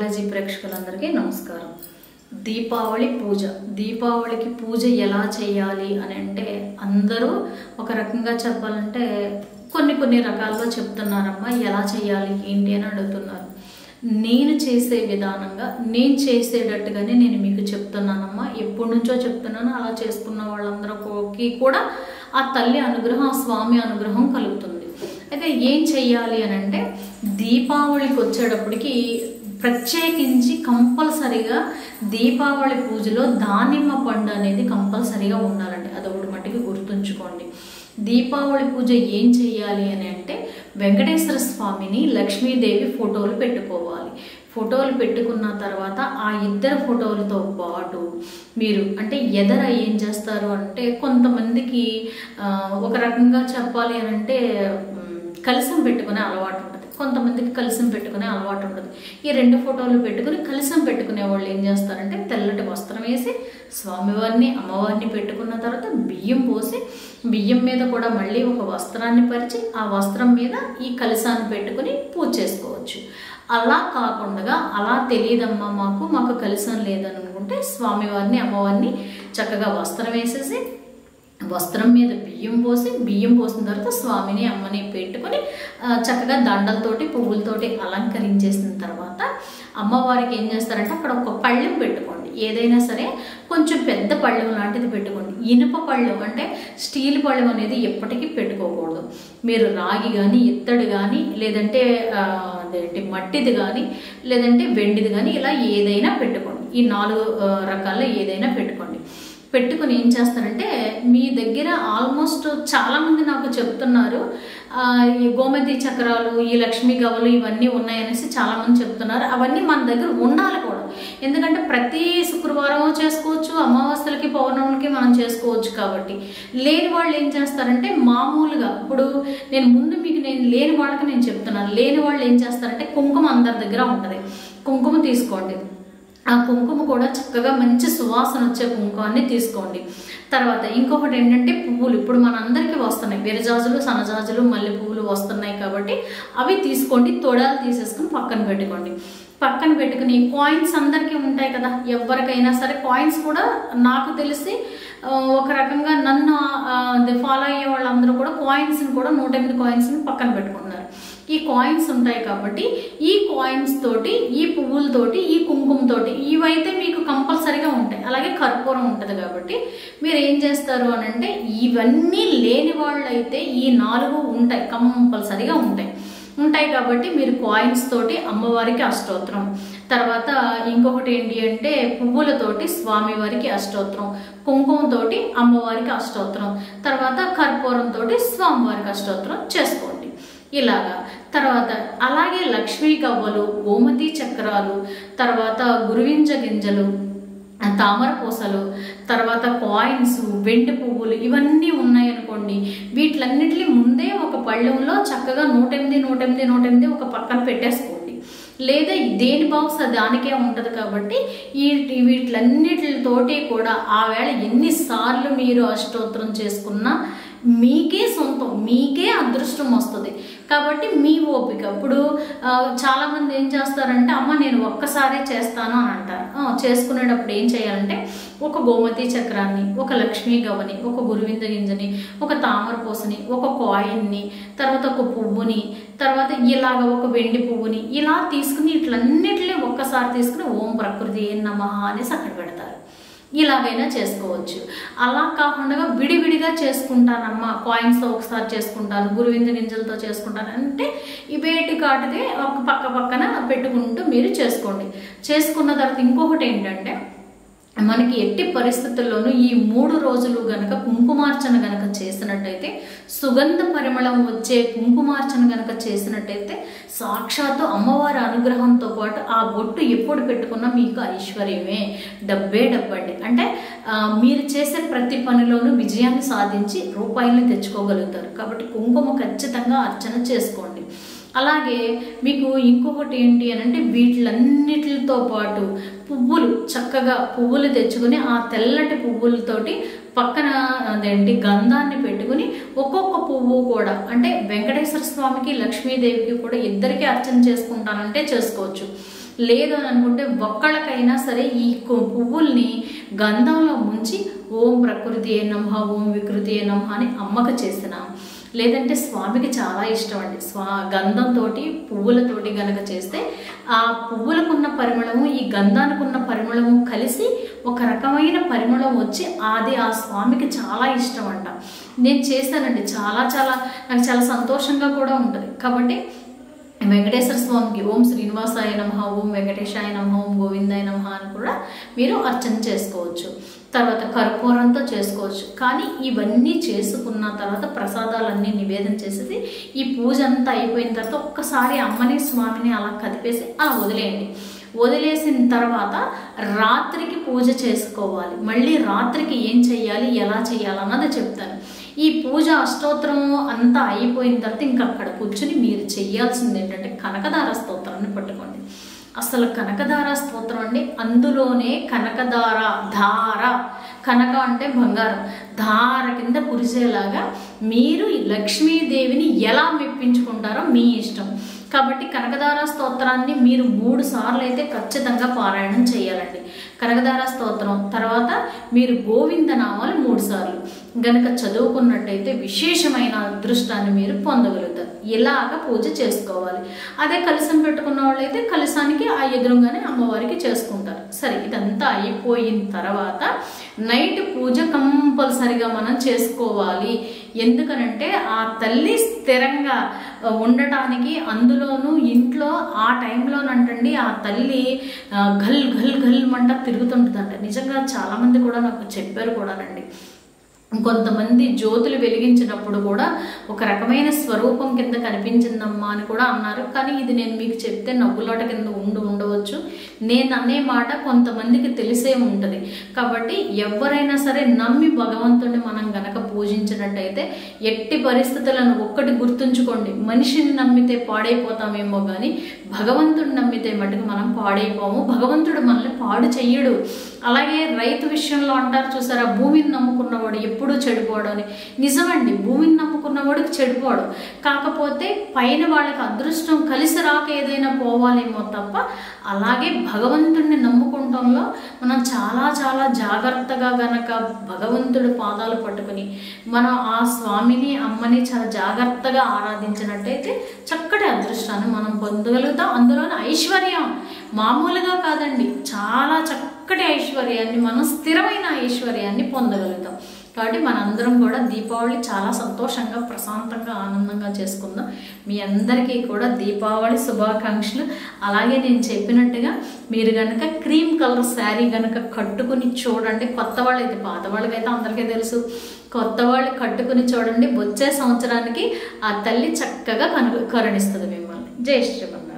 numerology ప్రేక్షకులందరికీ నమస్కారం దీపావళి పూజ దీపావళికి పూజ ఎలా చేయాలి అని అంటే అందరూ ఒక రకంగా చెప్పాలంటే కొన్ని కొన్ని రకాల్లో చెప్తున్నారమ్మా ఎలా చేయాలి ఏంటి అని అడుగుతున్నారు నేను చేసే విధానంగా నేను చేసేటట్టుగానే నేను మీకు చెప్తున్నానమ్మా ఎప్పటి నుంచో చెప్తున్నాను అలా చేసుకున్న వాళ్ళందరికీ కూడా ఆ తల్లి అనుగ్రహం ఆ స్వామి అనుగ్రహం కలుగుతుంది అయితే ఏం చెయ్యాలి అని అంటే దీపావళికి వచ్చేటప్పటికి ప్రత్యేకించి కంపల్సరిగా దీపావళి పూజలో దానిమ్మ పండు అనేది కంపల్సరిగా ఉండాలండి అదొకటి మట్టికి గుర్తుంచుకోండి దీపావళి పూజ ఏం చెయ్యాలి అని అంటే వెంకటేశ్వర స్వామిని లక్ష్మీదేవి ఫోటోలు పెట్టుకోవాలి ఫోటోలు పెట్టుకున్న తర్వాత ఆ ఇద్దరు ఫోటోలతో పాటు మీరు అంటే ఎదర ఏం చేస్తారు అంటే కొంతమందికి ఆ, ఒక రకంగా చెప్పాలి అని అంటే మ్, కలసం పెట్టుకునే అలవాటు ఉంటుంది కొంతమందికి కలసం పెట్టుకునే అలవాటు ఉంటుంది ఈ రెండు ఫోటోలు పెట్టుకుని కలసం పెట్టుకునే వాళ్ళు ఏం చేస్తారంటే తెల్లటి వస్త్రం వేసి స్వామివారిని అమ్మవారిని పెట్టుకున్న తర్వాత బియ్యం పోసి బియ్యం మీద కూడా మళ్ళీ ఒక వస్త్రాన్ని పరిచి ఆ వస్త్రం మీద ఈ కలసాన్ని పెట్టుకుని పూజ చేసుకోవచ్చు అలా కాకుండా అలా తెలియదమ్మా మాకు మాకు కలసం లేదని అనుకుంటే స్వామివారిని అమ్మవారిని చక్కగా వస్త్రం వేసేసి వస్త్రం మీద బియ్యం పోసి బియ్యం పోసిన తర్వాత స్వామిని అమ్మని పెట్టుకొని ఆ, చక్కగా దండలతోటి పువ్వులతోటి అలంకరించేసిన తర్వాత అమ్మవారికి ఏం చేస్తారంటే అక్కడ ఒక పళ్ళెం పెట్టుకోండి ఏదైనా సరే కొంచెం పెద్ద పళ్ళెం లాంటిది పెట్టుకోండి ఇనుప పళ్ళెం అంటే స్టీల్ పళ్ళెం అనేది ఎప్పటికీ పెట్టుకోకూడదు మీరు రాగి కానీ ఇత్తడి కానీ లేదంటే ఆ, అదేంటి మట్టిది కానీ లేదంటే వెండిది కానీ ఇలా ఏదైనా పెట్టుకోండి ఈ నాలుగు ఆ, రకాల్లో ఏదైనా పెట్టుకోండి పెట్టుకుని ఏం చేస్తారంటే మీ దగ్గర ఆల్మోస్ట్ చాలా మంది నాకు చెప్తున్నారు ఆ, ఈ గోమతి చక్రాలు ఈ లక్ష్మీ గవలు ఇవన్నీ ఉన్నాయనేసి చాలా మంది చెప్తున్నారు అవన్నీ మన దగ్గర ఉండాలి కూడా ఎందుకంటే ప్రతి శుక్రవారం చేసుకోవచ్చు అమావాస్యలకి పౌర్ణములకి మనం చేసుకోవచ్చు కాబట్టి లేని వాళ్ళు ఏం చేస్తారంటే మామూలుగా ఇప్పుడు నేను ముందు మీకు నేను లేని వాళ్ళకి నేను చెప్తున్నాను లేని వాళ్ళు ఏం చేస్తారంటే కుంకుమ అందరి దగ్గర ఉంటుంది కుంకుమ తీసుకోండి ఆ కుంకుమ కూడా చక్కగా మంచి సువాసన వచ్చే కుంకుమాన్ని తీసుకోండి తర్వాత ఇంకొకటి ఏంటంటే పువ్వులు ఇప్పుడు మనందరికీ వస్తున్నాయి విరజాజులు సన్నజాజులు మల్లె పువ్వులు వస్తున్నాయి కాబట్టి అవి తీసుకోండి తొడాలు తీసేసుకుని పక్కన పెట్టుకోండి పక్కన పెట్టుకుని కాయిన్స్ అందరికీ ఉంటాయి కదా ఎవరికైనా సరే కాయిన్స్ కూడా నాకు తెలిసి ఆ, ఒక రకంగా నన్ను ఫాలో అయ్యే వాళ్ళందరూ కూడా కాయిన్స్ని కూడా నూట ఎనిమిది కాయిన్స్ని పక్కన పెట్టుకుంటున్నారు ఈ కాయిన్స్ ఉంటాయి కాబట్టి ఈ కాయిన్స్ తోటి ఈ పువ్వులతోటి ఈ కుంకుమతోటి ఇవైతే మీకు కంపల్సరీగా ఉంటాయి అలాగే కర్పూరం ఉంటుంది కాబట్టి మీరు ఏం చేస్తారు అని అంటే ఇవన్నీ లేని వాళ్ళు అయితే ఈ నాలుగు ఉంటాయి కంపల్సరీగా ఉంటాయి ఉంటాయి కాబట్టి మీరు కాయిన్స్ తోటి అమ్మవారికి అష్టోత్తరం తర్వాత ఇంకొకటి ఏంటి అంటే పువ్వులతోటి స్వామివారికి అష్టోత్తరం కుంకుమతోటి అమ్మవారికి అష్టోత్తరం తర్వాత కర్పూరంతో స్వామివారికి అష్టోత్తరం చేసుకోండి ఇలాగా తర్వాత అలాగే లక్ష్మీ గవ్వలు గోమతి చక్రాలు తర్వాత గురువింజ గింజలు తామర పూసలు తర్వాత కాయిన్స్ వెండి పువ్వులు ఇవన్నీ ఉన్నాయనుకోండి వీటిలన్నిటిని ముందే ఒక పళ్ళెంలో చక్కగా నూట ఎనిమిది నూట ఎనిమిది నూట ఎనిమిది ఒక పక్కన పెట్టేసుకోండి లేదా దేని బాక్స్ దానికే ఉంటుంది కాబట్టి ఈ వీటిలన్నిటితోటి కూడా ఆ వేళ ఎన్నిసార్లు మీరు అష్టోత్తరం చేసుకున్నా మీకే సొంతం మీకే అదృష్టం వస్తుంది కాబట్టి మీ ఓపిక ఇప్పుడు ఆ, చాలా మంది ఏం చేస్తారంటే అమ్మ నేను ఒక్కసారే చేస్తాను అని అంటారు ఆ, చేసుకునేటప్పుడు ఏం చేయాలంటే ఒక గోమతి చక్రాన్ని ఒక లక్ష్మీ గవని ఒక గురువింద గింజని ఒక తామర పూసని ఒక కాయిన్ని తర్వాత ఒక పువ్వుని తర్వాత ఇలాగ ఒక వెండి పువ్వుని ఇలా తీసుకుని ఇట్లన్నిటిని ఒక్కసారి తీసుకుని ఓం ప్రకృతి నమ అనేసి అక్కడ పెడతారు ఇలాగైనా చేసుకోవచ్చు అలా కాకుండా విడివిడిగా చేసుకుంటానమ్మా కాయిన్స్తో ఒకసారి చేసుకుంటాను గురువింద గింజలతో చేసుకుంటాను అంటే ఈ వేటి కాటిదే ఒక పక్క పక్కన పెట్టుకుంటూ మీరు చేసుకోండి చేసుకున్న తర్వాత ఇంకొకటి ఏంటంటే మనకి ఎట్టి పరిస్థితుల్లోనూ ఈ మూడు రోజులు గనక కుంకుమార్చన గనక చేసినట్టయితే సుగంధ పరిమళం వచ్చే కుంకుమార్చన గనక చేసినట్టయితే సాక్షాత్తు అమ్మవారి అనుగ్రహంతో పాటు ఆ బొట్టు ఎప్పుడు పెట్టుకున్నా మీకు ఐశ్వర్యమే డబ్బే డబ్బండి అంటే ఆ, మీరు చేసే ప్రతి పనిలోనూ విజయాన్ని సాధించి రూపాయల్ని తెచ్చుకోగలుగుతారు కాబట్టి కుంకుమ ఖచ్చితంగా అర్చన చేసుకోండి అలాగే మీకు ఇంకొకటి ఏంటి అని అంటే వీటిలన్నిటితో పాటు పువ్వులు చక్కగా పువ్వులు తెచ్చుకొని ఆ తెల్లటి పువ్వులతోటి పక్కన అదేంటి గంధాన్ని పెట్టుకుని ఒక్కొక్క పువ్వు కూడా అంటే వెంకటేశ్వర స్వామికి లక్ష్మీదేవికి కూడా ఇద్దరికి అర్చన చేసుకుంటానంటే చేసుకోవచ్చు లేదు అని అనుకుంటే ఒక్కళ్ళకైనా సరే ఈ కొ- పువ్వుల్ని గంధంలో ముంచి ఓం ప్రకృతి ఏ నమః ఓం వికృతి ఏ నమః అని అమ్మక చేసిన లేదంటే స్వామికి చాలా ఇష్టం అండి స్వా గంధంతో పువ్వులతోటి గనక చేస్తే ఆ పువ్వులకున్న పరిమళము ఈ గంధానికి ఉన్న పరిమళము కలిసి ఒక రకమైన పరిమళం వచ్చి అది ఆ స్వామికి చాలా ఇష్టం అంట నేను చేశానండి చాలా చాలా నాకు చాలా సంతోషంగా కూడా ఉంటుంది కాబట్టి వెంకటేశ్వర స్వామికి ఓం శ్రీనివాసాయ నమ ఓం వెంకటేశాయ నమ ఓం గోవిందాయ నమ అని కూడా మీరు అర్చన చేసుకోవచ్చు తర్వాత కర్పూరంతో చేసుకోవచ్చు కానీ ఇవన్నీ చేసుకున్న తర్వాత ప్రసాదాలన్నీ నివేదన చేసేసి ఈ పూజ అంతా అయిపోయిన తర్వాత ఒక్కసారి అమ్మని స్వామిని అలా కదిపేసి అలా వదిలేయండి వదిలేసిన తర్వాత రాత్రికి పూజ చేసుకోవాలి మళ్ళీ రాత్రికి ఏం చెయ్యాలి ఎలా చేయాలి అన్నది చెప్తాను ఈ పూజ అష్టోత్తరం అంతా అయిపోయిన తర్వాత ఇంకా అక్కడ కూర్చుని మీరు చేయాల్సింది ఏంటంటే కనకదార స్తోత్రాన్ని పట్టుకోండి అసలు కనకదార స్తోత్రం అండి అందులోనే కనకదార ధార కనక అంటే బంగారం ధార కింద కురిసేలాగా మీరు ఈ లక్ష్మీదేవిని ఎలా మెప్పించుకుంటారో మీ ఇష్టం కాబట్టి కనకదార స్తోత్రాన్ని మీరు మూడు సార్లు అయితే ఖచ్చితంగా పారాయణం చేయాలండి కనకదార స్తోత్రం తర్వాత మీరు గోవింద నామాలు మూడు సార్లు గనక చదువుకున్నట్టయితే విశేషమైన అదృష్టాన్ని మీరు పొందగలుగుతారు ఇలాగ పూజ చేసుకోవాలి అదే కలసం పెట్టుకున్న వాళ్ళైతే కలసానికి ఆ ఎదురుగానే అమ్మవారికి చేసుకుంటారు సరే ఇదంతా అయిపోయిన తర్వాత నైట్ పూజ కంపల్సరిగా మనం చేసుకోవాలి ఎందుకనంటే ఆ తల్లి స్థిరంగా ఉండటానికి అందులోనూ ఇంట్లో ఆ టైంలోనంటండి ఆ తల్లి ఆ, ఘల్ ఘల్ ఘల్ మంట తిరుగుతుంటుందంట నిజంగా చాలామంది కూడా నాకు చెప్పారు కూడానండి కొంతమంది జ్యోతులు వెలిగించినప్పుడు కూడా ఒక రకమైన స్వరూపం కింద కనిపించిందమ్మా అని కూడా అన్నారు కానీ ఇది నేను మీకు చెప్తే నవ్వులాట కింద ఉండి ఉండవచ్చు నేను అనే మాట కొంతమందికి తెలిసే ఉంటుంది కాబట్టి ఎవరైనా సరే నమ్మి భగవంతుడిని మనం గనక పూజించినట్టయితే ఎట్టి పరిస్థితులను ఒక్కటి గుర్తుంచుకోండి మనిషిని నమ్మితే పాడైపోతామేమో కానీ భగవంతుడిని నమ్మితే మటుకు మనం పాడైపోము భగవంతుడు మనల్ని పాడు చెయ్యడు అలాగే రైతు విషయంలో అంటారు చూసారా భూమిని నమ్ముకున్నవాడు ఎప్పుడూ చెడిపోవడం అని నిజమండి భూమిని నమ్ముకున్నవాడికి చెడిపోవడం కాకపోతే పైన వాళ్ళకి అదృష్టం కలిసి రాక ఏదైనా పోవాలేమో తప్ప అలాగే భగవంతుడిని నమ్ముకుంటంలో మనం చాలా చాలా జాగ్రత్తగా గనక భగవంతుడి పాదాలు పట్టుకుని మనం ఆ స్వామిని అమ్మని చాలా జాగ్రత్తగా ఆరాధించినట్టయితే చక్కటి అదృష్టాన్ని మనం పొందగలుగుతాం అందులోని ఐశ్వర్యం మామూలుగా కాదండి చాలా చక్కటి ఐశ్వర్యాన్ని మనం స్థిరమైన ఐశ్వర్యాన్ని పొందగలుగుతాం కాబట్టి మనందరం కూడా దీపావళి చాలా సంతోషంగా ప్రశాంతంగా ఆనందంగా చేసుకుందాం మీ అందరికీ కూడా దీపావళి శుభాకాంక్షలు అలాగే నేను చెప్పినట్టుగా మీరు కనుక క్రీమ్ కలర్ శారీ కనుక కట్టుకుని చూడండి కొత్త వాళ్ళు అయితే పాత వాళ్ళకైతే అందరికీ తెలుసు కొత్త వాళ్ళు కట్టుకుని చూడండి వచ్చే సంవత్సరానికి ఆ తల్లి చక్కగా కను కరుణిస్తుంది మిమ్మల్ని జై శ్రీమన్